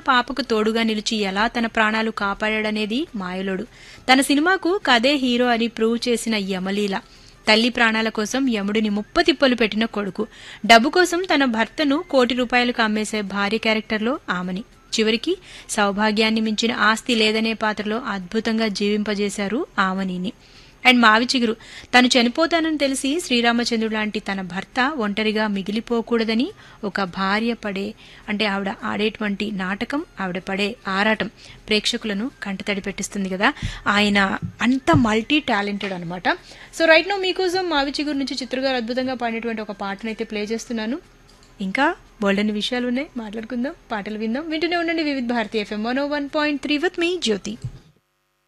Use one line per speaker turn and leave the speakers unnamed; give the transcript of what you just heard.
పాపకు తోడుగా నిలిచి ఎలా తన ప్రాణాలు కాపాడాడనేది మాయలోడు తన సినిమాకు కదే హీరో అని ప్రూవ్ చేసిన యమలీల తల్లి ప్రాణాల కోసం యముడిని ముప్పతిప్పలు పెట్టిన కొడుకు డబ్బు కోసం తన భర్తను కోటి రూపాయలకు అమ్మేసే భార్య క్యారెక్టర్లో ఆమని చివరికి సౌభాగ్యాన్ని మించిన ఆస్తి లేదనే పాత్రలో అద్భుతంగా జీవింపజేశారు ఆమనిని అండ్ మావి చిగురు తను చనిపోతానని తెలిసి శ్రీరామచంద్రుడు లాంటి తన భర్త ఒంటరిగా మిగిలిపోకూడదని ఒక భార్య పడే అంటే ఆవిడ ఆడేటువంటి నాటకం ఆవిడ పడే ఆరాటం ప్రేక్షకులను కంటతడి పెట్టిస్తుంది కదా ఆయన అంత మల్టీ టాలెంటెడ్ అనమాట సో రైట్ నో మీకోసం మావి చిగురు నుంచి చిత్రగారు అద్భుతంగా పాడినటువంటి ఒక పాటనైతే ప్లే చేస్తున్నాను ఇంకా బోల్డని విషయాలు ఉన్నాయి మాట్లాడుకుందాం పాటలు విందాం వింటూనే ఉండండి Vividh Bharati FM one one point three with మీ జ్యోతి